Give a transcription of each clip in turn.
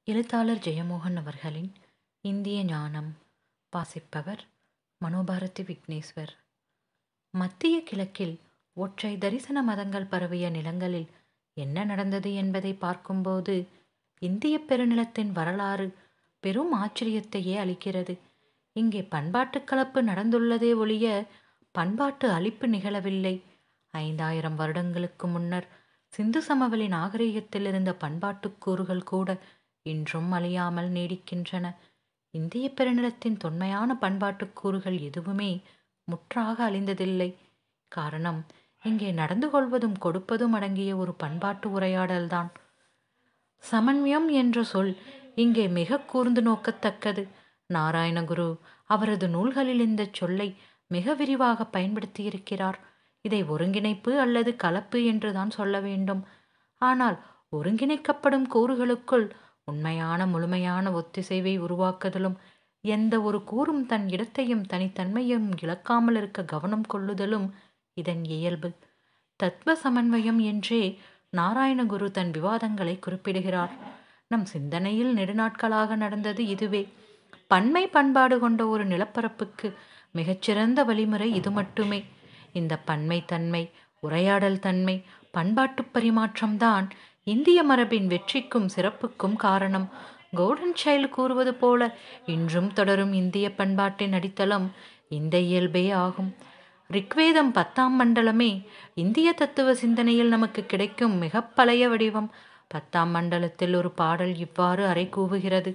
எழுத்தாளர் ஜெயமோகன் அவர்களின் இந்திய ஞானம் வாசிப்பவர் மனோபாரதி விக்னேஸ்வர் மத்திய கிழக்கில் ஒற்றை தரிசன மதங்கள் பரவிய நிலங்களில் என்ன நடந்தது என்பதை பார்க்கும்போது இந்திய பெருநிலத்தின் வரலாறு பெரும் ஆச்சரியத்தையே அளிக்கிறது இங்கே பண்பாட்டு கலப்பு நடந்துள்ளதே ஒழிய பண்பாட்டு அழிப்பு நிகழவில்லை ஐந்தாயிரம் வருடங்களுக்கு முன்னர் சிந்து சமவெளி நாகரிகத்தில் இருந்த பண்பாட்டுக் கூறுகள் கூட இன்றும் அழியாமல் நீடிக்கின்றன இந்திய பெருநிலத்தின் தொன்மையான பண்பாட்டுக் கூறுகள் எதுவுமே முற்றாக அழிந்ததில்லை காரணம் இங்கே நடந்து கொள்வதும் கொடுப்பதும் அடங்கிய ஒரு பண்பாட்டு உரையாடல்தான் சமன்வயம் என்ற சொல் இங்கே மிக கூர்ந்து நோக்கத்தக்கது நாராயணகுரு அவரது நூல்களில் இந்த சொல்லை மிக விரிவாக பயன்படுத்தியிருக்கிறார் இதை ஒருங்கிணைப்பு அல்லது கலப்பு என்றுதான் சொல்ல வேண்டும் ஆனால் ஒருங்கிணைக்கப்படும் கூறுகளுக்குள் உண்மையான முழுமையான ஒத்திசைவை உருவாக்குதலும் எந்த ஒரு கூறும் தன் இடத்தையும் தனித்தன்மையும் இழக்காமல் இருக்க கவனம் கொள்ளுதலும் இதன் இயல்பு தத்துவ சமன்வயம் என்றே நாராயணகுரு தன் விவாதங்களை குறிப்பிடுகிறார் நம் சிந்தனையில் நெடுநாட்களாக நடந்தது இதுவே பன்மை பண்பாடு கொண்ட ஒரு நிலப்பரப்புக்கு மிகச்சிறந்த வழிமுறை இது மட்டுமே இந்த பன்மை தன்மை உரையாடல் தன்மை பண்பாட்டு பரிமாற்றம்தான் இந்திய மரபின் வெற்றிக்கும் சிறப்புக்கும் காரணம் கோல்டன் சைல்டு கூறுவது போல இன்றும் தொடரும் இந்திய பண்பாட்டின் அடித்தளம் இந்த இயல்பே ஆகும் ரிக்வேதம் பத்தாம் மண்டலமே இந்திய தத்துவ சிந்தனையில் நமக்கு கிடைக்கும் மிக பழைய வடிவம் பத்தாம் மண்டலத்தில் ஒரு பாடல் இவ்வாறு அறை கூவுகிறது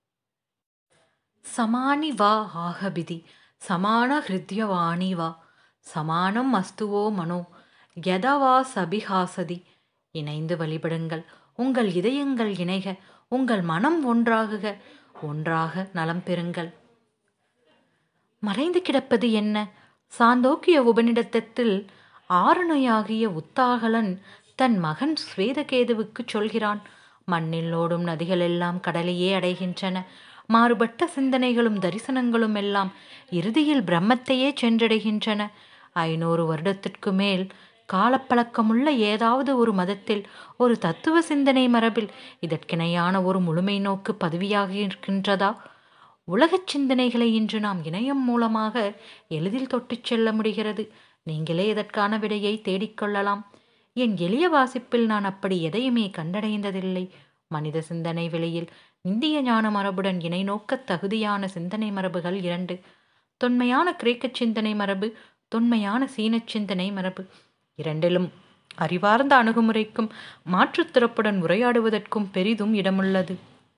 சமானி வா ஆகபிதி சமான ஹிருத்யவாணி வா சமானம் அஸ்துவோ மனோ யதா வா சபிஹாசதி இணைந்து வழிபடுங்கள் உங்கள் இதயங்கள் இணைக உங்கள் மனம் ஒன்றாகுக ஒன்றாக நலம் பெறுங்கள் மறைந்து கிடப்பது என்ன சாந்தோக்கிய உபநிடத்தத்தில் ஆறுணையாகிய உத்தாகலன் தன் மகன் ஸ்வேதகேதுவுக்கு சொல்கிறான் மண்ணில் ஓடும் நதிகள் எல்லாம் கடலையே அடைகின்றன மாறுபட்ட சிந்தனைகளும் தரிசனங்களும் எல்லாம் இறுதியில் பிரம்மத்தையே சென்றடைகின்றன ஐநூறு வருடத்திற்கு மேல் காலப்பழக்கமுள்ள ஏதாவது ஒரு மதத்தில் ஒரு தத்துவ சிந்தனை மரபில் இதற்கிணையான ஒரு முழுமை நோக்கு பதவியாக இருக்கின்றதா உலகச் சிந்தனைகளை இன்று நாம் இணையம் மூலமாக எளிதில் தொட்டுச் செல்ல முடிகிறது நீங்களே இதற்கான விடையை தேடிக்கொள்ளலாம் என் எளிய வாசிப்பில் நான் அப்படி எதையுமே கண்டடைந்ததில்லை மனித சிந்தனை வெளியில் இந்திய ஞான மரபுடன் இணை நோக்க தகுதியான சிந்தனை மரபுகள் இரண்டு தொன்மையான கிரேக்க சிந்தனை மரபு தொன்மையான சீனச் சிந்தனை மரபு இரண்டிலும் அறிவார்ந்த அணுகுமுறைக்கும் மாற்றுத்திறப்புடன் உரையாடுவதற்கும் பெரிதும் இடமுள்ளது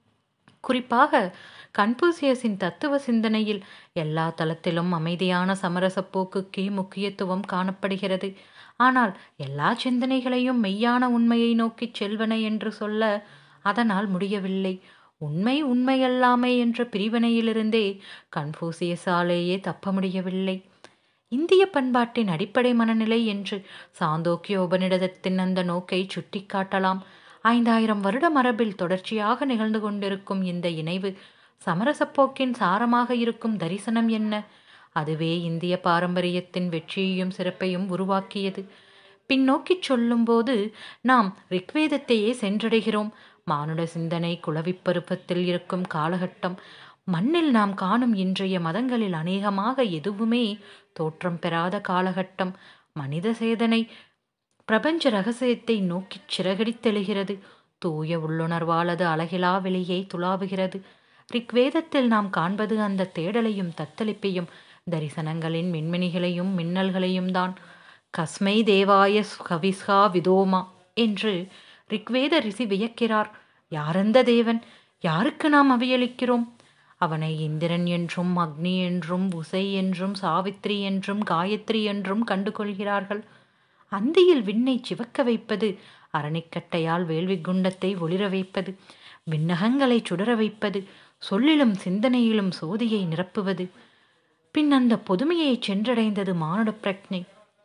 குறிப்பாக கன்பூசியஸின் தத்துவ சிந்தனையில் எல்லா தளத்திலும் அமைதியான சமரச போக்குக்கே முக்கியத்துவம் காணப்படுகிறது ஆனால் எல்லா சிந்தனைகளையும் மெய்யான உண்மையை நோக்கிச் செல்வன என்று சொல்ல அதனால் முடியவில்லை உண்மை உண்மையல்லாமை என்ற பிரிவினையிலிருந்தே கன்ஃபூசியஸாலேயே தப்ப முடியவில்லை இந்திய பண்பாட்டின் அடிப்படை மனநிலை என்று சாந்தோக்கிய உபநிடதத்தின் அந்த நோக்கை சுட்டிக்காட்டலாம் ஐந்தாயிரம் வருட மரபில் தொடர்ச்சியாக நிகழ்ந்து கொண்டிருக்கும் இந்த இணைவு சமரசப்போக்கின் சாரமாக இருக்கும் தரிசனம் என்ன அதுவே இந்திய பாரம்பரியத்தின் வெற்றியையும் சிறப்பையும் உருவாக்கியது பின்னோக்கி சொல்லும்போது நாம் ரிக்வேதத்தையே சென்றடைகிறோம் மானுட சிந்தனை குளவிப்பருப்பத்தில் இருக்கும் காலகட்டம் மண்ணில் நாம் காணும் இன்றைய மதங்களில் அநேகமாக எதுவுமே தோற்றம் பெறாத காலகட்டம் மனித சேதனை பிரபஞ்ச ரகசியத்தை நோக்கிச் சிறகடித்தெழுகிறது தூய உள்ளுணர்வாலது அழகிலா வெளியை துளாவுகிறது ரிக்வேதத்தில் நாம் காண்பது அந்த தேடலையும் தத்தளிப்பையும் தரிசனங்களின் மின்மினிகளையும் மின்னல்களையும் தான் கஸ்மை தேவாய கவிஸ்கா விதோமா என்று ரிக்வேத ரிஷி வியக்கிறார் யாரெந்த தேவன் யாருக்கு நாம் அவையளிக்கிறோம் அவனை இந்திரன் என்றும் அக்னி என்றும் உசை என்றும் சாவித்ரி என்றும் காயத்ரி என்றும் கண்டு கொள்கிறார்கள் அந்தியில் விண்ணை சிவக்க வைப்பது அரணிக்கட்டையால் வேள்வி குண்டத்தை ஒளிர வைப்பது விண்ணகங்களை சுடர வைப்பது சொல்லிலும் சிந்தனையிலும் சோதியை நிரப்புவது பின் அந்த பொதுமையை சென்றடைந்தது மானுட பிரக்ஞை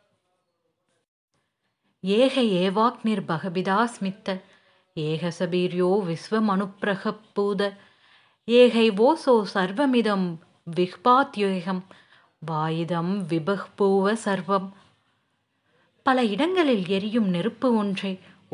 ஏக ஏவாக்னிர் பகபிதா ஸ்மித்த ஏக சபீர்யோ விஸ்வமனுப்பிரகப்பூத ஏகை ஓசோ சர்வமிதம் விஹ்பாத்யுகம் வாயுதம் விபஹ்பூவ சர்வம் பல இடங்களில் எரியும் நெருப்பு ஒன்றை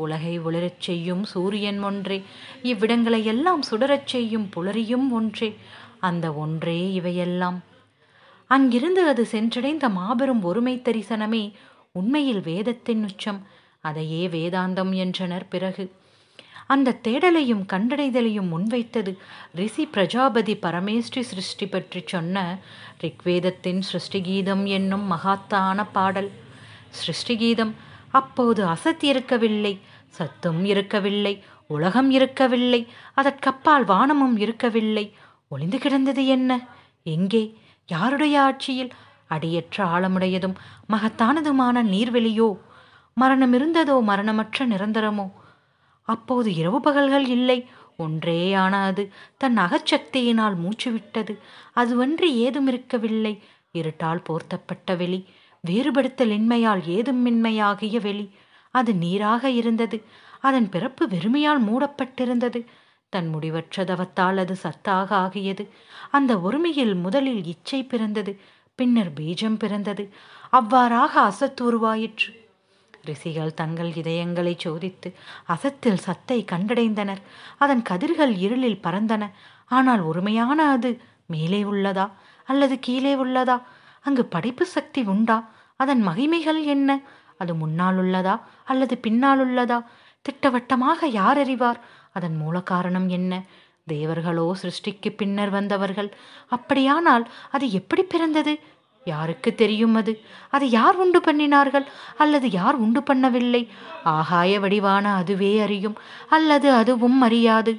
உலகை ஒளிரச் செய்யும் சூரியன் ஒன்றே இவ்விடங்களை எல்லாம் சுடரச் செய்யும் புலரியும் ஒன்றே அந்த ஒன்றே இவையெல்லாம் அங்கிருந்து அது சென்றடைந்த மாபெரும் ஒருமை தரிசனமே உண்மையில் வேதத்தின் உச்சம் அதையே வேதாந்தம் என்றனர் பிறகு அந்த தேடலையும் கண்டடைதலையும் முன்வைத்தது ரிஷி பிரஜாபதி பரமேஸ்வரி சிருஷ்டி பற்றி சொன்ன ரிக்வேதத்தின் சிருஷ்டிகீதம் என்னும் மகாத்தான பாடல் சிருஷ்டிகீதம் அப்போது அசத் இருக்கவில்லை சத்தும் இருக்கவில்லை உலகம் இருக்கவில்லை அதற்கப்பால் வானமும் இருக்கவில்லை ஒளிந்து கிடந்தது என்ன எங்கே யாருடைய ஆட்சியில் அடியற்ற ஆழமுடையதும் மகத்தானதுமான நீர்வெளியோ மரணம் இருந்ததோ மரணமற்ற நிரந்தரமோ அப்போது இரவு பகல்கள் இல்லை ஒன்றேயான அது தன் அகச்சக்தியினால் மூச்சு விட்டது அதுவன்றி ஏதும் இருக்கவில்லை இருட்டால் போர்த்தப்பட்ட வெளி வேறுபடுத்தல் இன்மையால் ஏதுமின்மையாகிய வெளி அது நீராக இருந்தது அதன் பிறப்பு வெறுமையால் மூடப்பட்டிருந்தது தன் முடிவற்ற தவத்தால் அது சத்தாக ஆகியது அந்த ஒருமையில் முதலில் இச்சை பிறந்தது பின்னர் பீஜம் பிறந்தது அவ்வாறாக அசத்து உருவாயிற்று ரிஷிகள் தங்கள் இதயங்களை சோதித்து அசத்தில் சத்தை கண்டடைந்தனர் அதன் கதிர்கள் இருளில் பறந்தன ஆனால் ஒருமையான அது மேலே உள்ளதா அல்லது கீழே உள்ளதா அங்கு படைப்பு சக்தி உண்டா அதன் மகிமைகள் என்ன அது முன்னால் உள்ளதா அல்லது பின்னால் உள்ளதா திட்டவட்டமாக யார் அறிவார் அதன் மூல காரணம் என்ன தேவர்களோ சிருஷ்டிக்கு பின்னர் வந்தவர்கள் அப்படியானால் அது எப்படி பிறந்தது யாருக்கு தெரியும் அது அதை யார் உண்டு பண்ணினார்கள் அல்லது யார் உண்டு பண்ணவில்லை ஆகாய வடிவான அதுவே அறியும் அல்லது அதுவும் அறியாது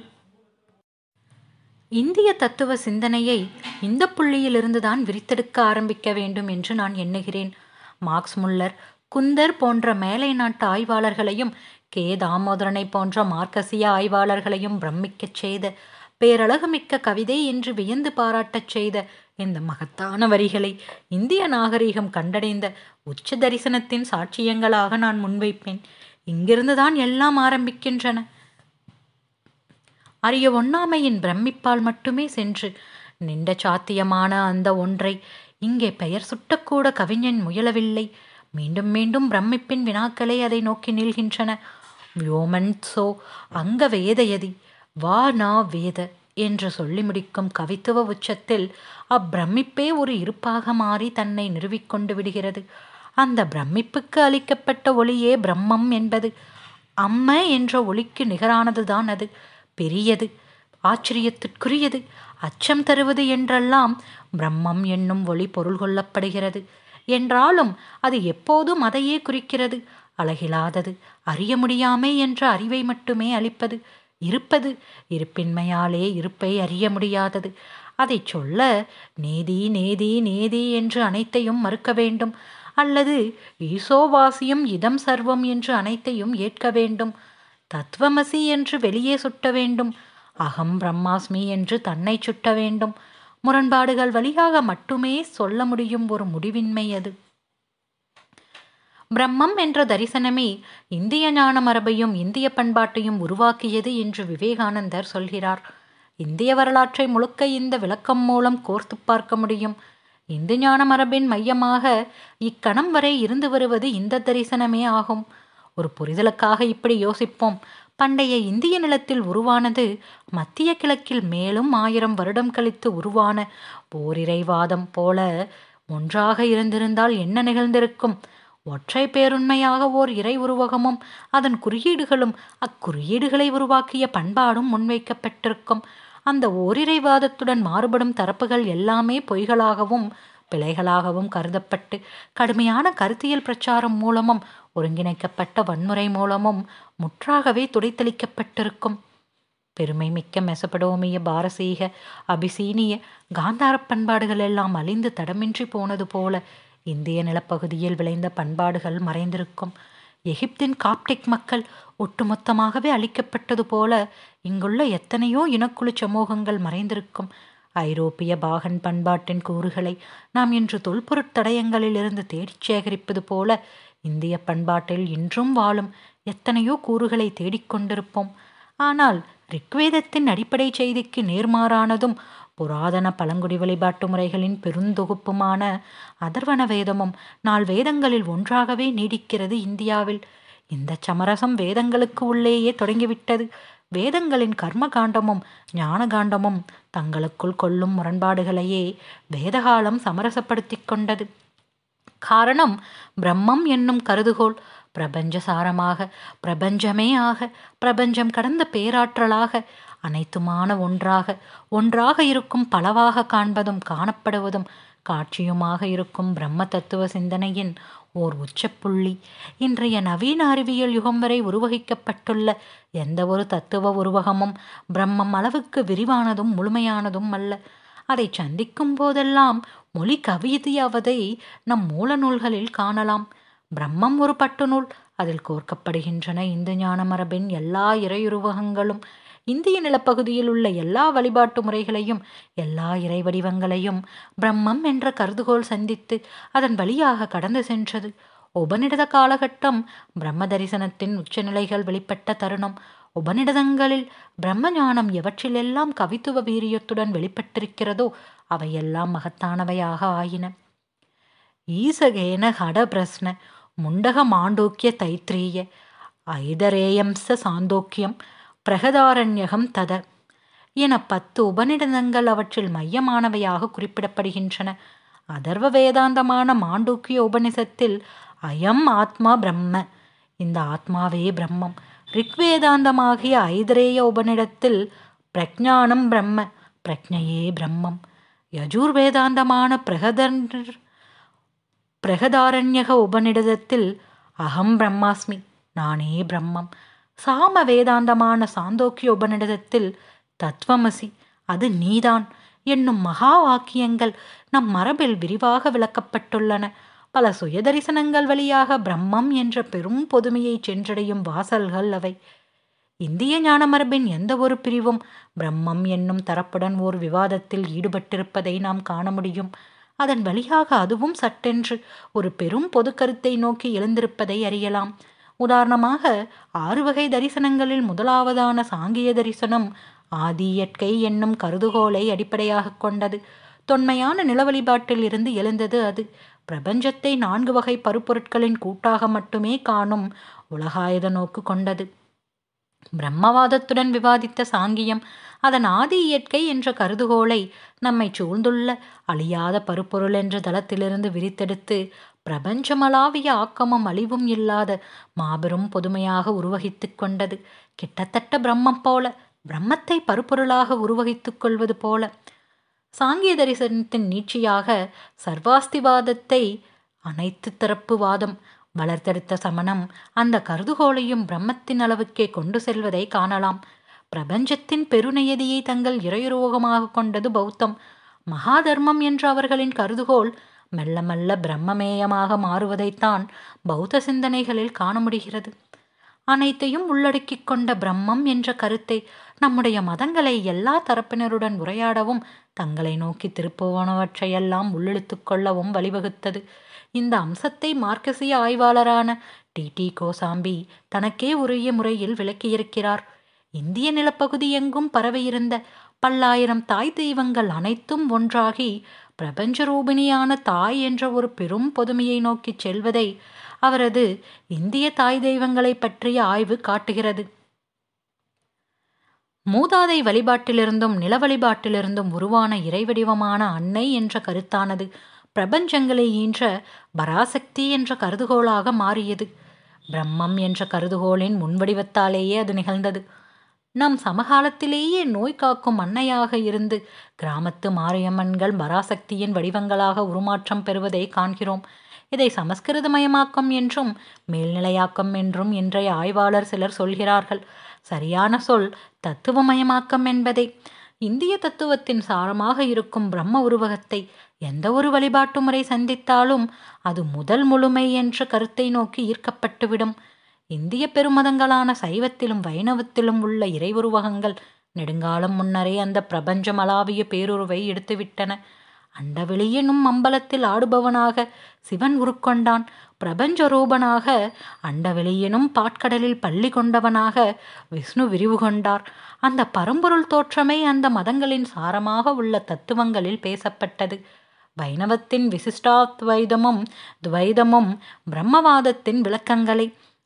இந்திய தத்துவ சிந்தனையை இந்த புள்ளியிலிருந்துதான் விரித்தெடுக்க ஆரம்பிக்க வேண்டும் என்று நான் எண்ணுகிறேன் மார்க்ஸ் முல்லர் குந்தர் போன்ற மேலை நாட்டு ஆய்வாளர்களையும் கே தாமோதரனை போன்ற மார்க்கசிய ஆய்வாளர்களையும் பிரமிக்கச் செய்த பேரழகுமிக்க கவிதை என்று வியந்து பாராட்டச் செய்த இந்த மகத்தான வரிகளை இந்திய நாகரிகம் கண்டடைந்த உச்ச தரிசனத்தின் சாட்சியங்களாக நான் முன்வைப்பேன் இங்கிருந்துதான் எல்லாம் ஆரம்பிக்கின்றன அறிய ஒண்ணாமையின் பிரமிப்பால் மட்டுமே சென்று நின்ற சாத்தியமான அந்த ஒன்றை இங்கே பெயர் சுட்டக்கூட கவிஞன் முயலவில்லை மீண்டும் மீண்டும் பிரமிப்பின் வினாக்களை அதை நோக்கி நில்கின்றன வியோமன் சோ அங்க வேதயதி வா நா வேத என்று சொல்லி முடிக்கும் கவித்துவ உச்சத்தில் அப்பிரமிப்பே ஒரு இருப்பாக மாறி தன்னை நிறுவிக்கொண்டு விடுகிறது அந்த பிரமிப்புக்கு அளிக்கப்பட்ட ஒளியே பிரம்மம் என்பது அம்ம என்ற ஒளிக்கு நிகரானதுதான் அது பெரியது ஆச்சரியத்திற்குரியது அச்சம் தருவது என்றெல்லாம் பிரம்மம் என்னும் ஒளி பொருள் கொள்ளப்படுகிறது என்றாலும் அது எப்போதும் அதையே குறிக்கிறது அழகிலாதது அறிய முடியாமை என்ற அறிவை மட்டுமே அளிப்பது இருப்பது இருப்பின்மையாலே இருப்பை அறிய முடியாதது அதை சொல்ல நேதி நேதி நேதி என்று அனைத்தையும் மறுக்க வேண்டும் அல்லது ஈசோவாசியும் இதம் சர்வம் என்று அனைத்தையும் ஏற்க வேண்டும் தத்துவமசி என்று வெளியே சுட்ட வேண்டும் அகம் பிரம்மாஸ்மி என்று தன்னை சுட்ட வேண்டும் முரண்பாடுகள் வழியாக மட்டுமே சொல்ல முடியும் ஒரு முடிவின்மை அது பிரம்மம் என்ற தரிசனமே இந்திய ஞான மரபையும் இந்திய பண்பாட்டையும் உருவாக்கியது என்று விவேகானந்தர் சொல்கிறார் இந்திய வரலாற்றை முழுக்க இந்த விளக்கம் மூலம் கோர்த்து பார்க்க முடியும் இந்து ஞான மரபின் மையமாக இக்கணம் வரை இருந்து வருவது இந்த தரிசனமே ஆகும் ஒரு புரிதலுக்காக இப்படி யோசிப்போம் பண்டைய இந்திய நிலத்தில் உருவானது மத்திய கிழக்கில் மேலும் ஆயிரம் வருடம் கழித்து உருவான ஓரிரைவாதம் போல ஒன்றாக இருந்திருந்தால் என்ன நிகழ்ந்திருக்கும் ஒற்றை பேருண்மையாக ஓர் இறை உருவகமும் அதன் குறியீடுகளும் அக்குறியீடுகளை உருவாக்கிய பண்பாடும் முன்வைக்கப்பட்டிருக்கும் அந்த ஓரிரைவாதத்துடன் மாறுபடும் தரப்புகள் எல்லாமே பொய்களாகவும் பிழைகளாகவும் கருதப்பட்டு கடுமையான கருத்தியல் பிரச்சாரம் மூலமும் ஒருங்கிணைக்கப்பட்ட வன்முறை மூலமும் முற்றாகவே துடைத்தளிக்கப்பட்டிருக்கும் பெருமை மிக்க மெசபடோமிய பாரசீக அபிசீனிய காந்தார பண்பாடுகள் எல்லாம் அழிந்து தடமின்றி போனது போல இந்திய நிலப்பகுதியில் விளைந்த பண்பாடுகள் மறைந்திருக்கும் எகிப்தின் காப்டிக் மக்கள் ஒட்டுமொத்தமாகவே அழிக்கப்பட்டது போல இங்குள்ள எத்தனையோ இனக்குழு சமூகங்கள் மறைந்திருக்கும் ஐரோப்பிய பாகன் பண்பாட்டின் கூறுகளை நாம் இன்று தொல்பொருட்தடயங்களிலிருந்து தேடிச் சேகரிப்பது போல இந்திய பண்பாட்டில் இன்றும் வாழும் எத்தனையோ கூறுகளை தேடிக்கொண்டிருப்போம் ஆனால் ரிக்வேதத்தின் அடிப்படை செய்திக்கு நேர்மாறானதும் புராதன பழங்குடி வழிபாட்டு முறைகளின் பெருந்தொகுப்புமான அதர்வன வேதமும் நால் வேதங்களில் ஒன்றாகவே நீடிக்கிறது இந்தியாவில் இந்த சமரசம் வேதங்களுக்கு உள்ளேயே தொடங்கிவிட்டது வேதங்களின் கர்ம காண்டமும் ஞான காண்டமும் தங்களுக்குள் கொள்ளும் முரண்பாடுகளையே வேதகாலம் சமரசப்படுத்தி கொண்டது காரணம் பிரம்மம் என்னும் கருதுகோள் பிரபஞ்ச சாரமாக பிரபஞ்சமே ஆக பிரபஞ்சம் கடந்த பேராற்றலாக அனைத்துமான ஒன்றாக ஒன்றாக இருக்கும் பலவாக காண்பதும் காணப்படுவதும் காட்சியுமாக இருக்கும் பிரம்ம தத்துவ சிந்தனையின் ஓர் உச்சப்புள்ளி இன்றைய நவீன அறிவியல் யுகம் வரை உருவகிக்கப்பட்டுள்ள எந்த ஒரு தத்துவ உருவகமும் பிரம்மம் அளவுக்கு விரிவானதும் முழுமையானதும் அல்ல அதை சந்திக்கும் போதெல்லாம் மொழி கவிதையாவதை நம் மூல நூல்களில் காணலாம் பிரம்மம் ஒரு பட்டுநூல் அதில் கோர்க்கப்படுகின்றன இந்து ஞான மரபின் எல்லா இறையுருவகங்களும் இந்திய நிலப்பகுதியில் உள்ள எல்லா வழிபாட்டு முறைகளையும் எல்லா இறை வடிவங்களையும் பிரம்மம் என்ற கருதுகோள் சந்தித்து அதன் வழியாக கடந்து சென்றது உபநிடத காலகட்டம் பிரம்ம தரிசனத்தின் உச்சநிலைகள் வெளிப்பட்ட தருணம் உபநிடதங்களில் பிரம்ம ஞானம் எவற்றிலெல்லாம் கவித்துவ வீரியத்துடன் வெளிப்பட்டிருக்கிறதோ அவையெல்லாம் மகத்தானவையாக ஆயின ஈசகேன ஹட பிரஸ்ன முண்டக மாண்டோக்கிய தைத்திரீய ஐதரேயம்ச சாந்தோக்கியம் பிரகதாரண்யகம் தத என பத்து உபநிடதங்கள் அவற்றில் மையமானவையாக குறிப்பிடப்படுகின்றன அதர்வ வேதாந்தமான மாண்டூக்கிய உபனிஷத்தில் அயம் ஆத்மா பிரம்ம இந்த ஆத்மாவே பிரம்மம் ரிக்வேதாந்தமாகிய ஐதரேய உபனிடத்தில் பிரஜானம் பிரம்ம பிரஜையே பிரம்மம் யஜுர்வேதாந்தமான பிரகதன் பிரகதாரண்யக உபநிடதத்தில் அகம் பிரம்மாஸ்மி நானே பிரம்மம் சாம வேதாந்தமான சாந்தோக்கிய உபநிடதத்தில் தத்வமசி அது நீதான் என்னும் மகா வாக்கியங்கள் நம் மரபில் விரிவாக விளக்கப்பட்டுள்ளன பல சுயதரிசனங்கள் வழியாக பிரம்மம் என்ற பெரும் பொதுமையை சென்றடையும் வாசல்கள் அவை இந்திய ஞான மரபின் எந்த ஒரு பிரிவும் பிரம்மம் என்னும் தரப்புடன் ஓர் விவாதத்தில் ஈடுபட்டிருப்பதை நாம் காண முடியும் அதன் வழியாக அதுவும் சட்டென்று ஒரு பெரும் பொது கருத்தை நோக்கி எழுந்திருப்பதை அறியலாம் உதாரணமாக ஆறு வகை தரிசனங்களில் முதலாவதான சாங்கிய தரிசனம் ஆதி இயற்கை என்னும் கருதுகோளை அடிப்படையாக கொண்டது தொன்மையான நில வழிபாட்டில் இருந்து எழுந்தது அது பிரபஞ்சத்தை நான்கு வகை பருப்பொருட்களின் கூட்டாக மட்டுமே காணும் உலகாயுத நோக்கு கொண்டது பிரம்மவாதத்துடன் விவாதித்த சாங்கியம் அதன் ஆதி இயற்கை என்ற கருதுகோளை நம்மை சூழ்ந்துள்ள அழியாத பருப்பொருள் என்ற தளத்திலிருந்து விரித்தெடுத்து பிரபஞ்சமளாவிய ஆக்கமும் அழிவும் இல்லாத மாபெரும் பொதுமையாக உருவகித்து கொண்டது கிட்டத்தட்ட பிரம்மம் போல பிரம்மத்தை பருப்பொருளாக உருவகித்துக் கொள்வது போல சாங்கிய தரிசனத்தின் நீட்சியாக சர்வாஸ்திவாதத்தை அனைத்து தரப்பு வாதம் வளர்த்தெடுத்த சமணம் அந்த கருதுகோளையும் பிரம்மத்தின் அளவுக்கே கொண்டு செல்வதை காணலாம் பிரபஞ்சத்தின் பெருநெயதியை தங்கள் இறையுருவகமாக கொண்டது பௌத்தம் மகாதர்மம் என்ற அவர்களின் கருதுகோள் மெல்ல மெல்ல பிரம்மமேயமாக மாறுவதைத்தான் பௌத்த சிந்தனைகளில் காண முடிகிறது அனைத்தையும் உள்ளடக்கிக் கொண்ட பிரம்மம் என்ற கருத்தை நம்முடைய மதங்களை எல்லா தரப்பினருடன் உரையாடவும் தங்களை நோக்கி திருப்புவனவற்றையெல்லாம் உள்ளிழுத்துக் கொள்ளவும் வழிவகுத்தது இந்த அம்சத்தை மார்க்கசிய ஆய்வாளரான டி டி கோசாம்பி தனக்கே உரிய முறையில் விளக்கியிருக்கிறார் இந்திய நிலப்பகுதி எங்கும் பரவியிருந்த பல்லாயிரம் தாய் தெய்வங்கள் அனைத்தும் ஒன்றாகி பிரபஞ்ச ரூபிணியான தாய் என்ற ஒரு பெரும் பொதுமையை நோக்கிச் செல்வதை அவரது இந்திய தாய் தெய்வங்களை பற்றிய ஆய்வு காட்டுகிறது மூதாதை வழிபாட்டிலிருந்தும் நில வழிபாட்டிலிருந்தும் உருவான இறைவடிவமான அன்னை என்ற கருத்தானது பிரபஞ்சங்களை ஈன்ற பராசக்தி என்ற கருதுகோளாக மாறியது பிரம்மம் என்ற கருதுகோளின் முன்வடிவத்தாலேயே அது நிகழ்ந்தது நம் சமகாலத்திலேயே நோய் காக்கும் அன்னையாக இருந்து கிராமத்து மாரியம்மன்கள் பராசக்தியின் வடிவங்களாக உருமாற்றம் பெறுவதை காண்கிறோம் இதை சமஸ்கிருதமயமாக்கம் என்றும் மேல்நிலையாக்கம் என்றும் இன்றைய ஆய்வாளர் சிலர் சொல்கிறார்கள் சரியான சொல் தத்துவமயமாக்கம் என்பதே இந்திய தத்துவத்தின் சாரமாக இருக்கும் பிரம்ம உருவகத்தை எந்த ஒரு வழிபாட்டு முறை சந்தித்தாலும் அது முதல் முழுமை என்ற கருத்தை நோக்கி ஈர்க்கப்பட்டுவிடும் இந்திய பெருமதங்களான சைவத்திலும் வைணவத்திலும் உள்ள இறை உருவகங்கள் நெடுங்காலம் முன்னரே அந்த பிரபஞ்சமளாவிய பேருருவை எடுத்துவிட்டன அண்டவெளி எனும் அம்பலத்தில் ஆடுபவனாக சிவன் உருக்கொண்டான் பிரபஞ்ச ரூபனாக அண்டவெளி எனும் பாட்கடலில் பள்ளி கொண்டவனாக விஷ்ணு விரிவு கொண்டார் அந்த பரம்பொருள் தோற்றமே அந்த மதங்களின் சாரமாக உள்ள தத்துவங்களில் பேசப்பட்டது வைணவத்தின் விசிஷ்டாத்வைதமும் துவைதமும் பிரம்மவாதத்தின் விளக்கங்களை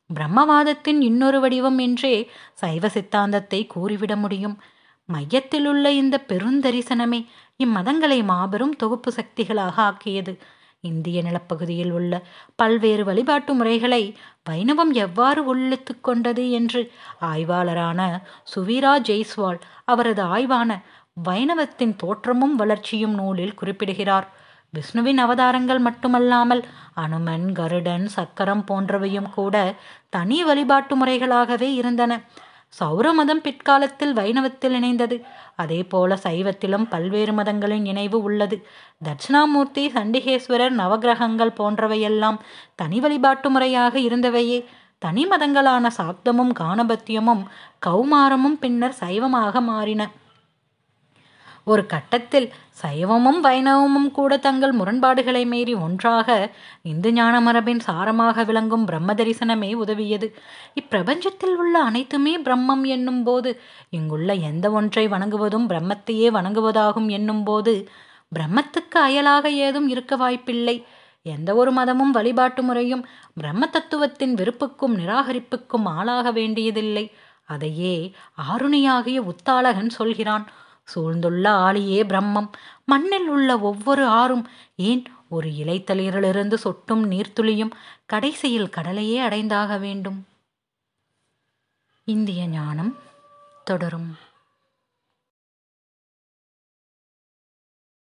பிரம்மவாதத்தின் இன்னொரு வடிவம் என்றே சைவ சித்தாந்தத்தை கூறிவிட முடியும் மையத்திலுள்ள இந்த பெருந்தரிசனமே இம்மதங்களை மாபெரும் தொகுப்பு சக்திகளாக ஆக்கியது இந்திய நிலப்பகுதியில் உள்ள பல்வேறு வழிபாட்டு முறைகளை வைணவம் எவ்வாறு உள்ளித்து கொண்டது என்று ஆய்வாளரான சுவீரா ஜெய்ஸ்வால் அவரது ஆய்வான வைணவத்தின் தோற்றமும் வளர்ச்சியும் நூலில் குறிப்பிடுகிறார் விஷ்ணுவின் அவதாரங்கள் மட்டுமல்லாமல் அனுமன் கருடன் சக்கரம் போன்றவையும் கூட தனி வழிபாட்டு முறைகளாகவே இருந்தன சௌர மதம் பிற்காலத்தில் வைணவத்தில் இணைந்தது அதே போல சைவத்திலும் பல்வேறு மதங்களின் இணைவு உள்ளது தட்சிணாமூர்த்தி சண்டிகேஸ்வரர் நவகிரகங்கள் போன்றவையெல்லாம் தனி வழிபாட்டு முறையாக இருந்தவையே தனி மதங்களான சாக்தமும் கானபத்தியமும் கௌமாரமும் பின்னர் சைவமாக மாறின ஒரு கட்டத்தில் சைவமும் வைணவமும் கூட தங்கள் முரண்பாடுகளை மீறி ஒன்றாக இந்து ஞான மரபின் சாரமாக விளங்கும் பிரம்ம தரிசனமே உதவியது இப்பிரபஞ்சத்தில் உள்ள அனைத்துமே பிரம்மம் என்னும் போது இங்குள்ள எந்த ஒன்றை வணங்குவதும் பிரம்மத்தையே வணங்குவதாகும் என்னும் போது பிரம்மத்துக்கு அயலாக ஏதும் இருக்க வாய்ப்பில்லை எந்த ஒரு மதமும் வழிபாட்டு முறையும் பிரம்ம தத்துவத்தின் வெறுப்புக்கும் நிராகரிப்புக்கும் ஆளாக வேண்டியதில்லை அதையே ஆருணியாகிய உத்தாளகன் சொல்கிறான் சூழ்ந்துள்ள ஆளியே பிரம்மம் மண்ணில் உள்ள ஒவ்வொரு ஆறும் ஏன் ஒரு இலைத்தளிரிலிருந்து சொட்டும் நீர்த்துளியும் கடைசியில் கடலையே அடைந்தாக வேண்டும் இந்திய ஞானம் தொடரும்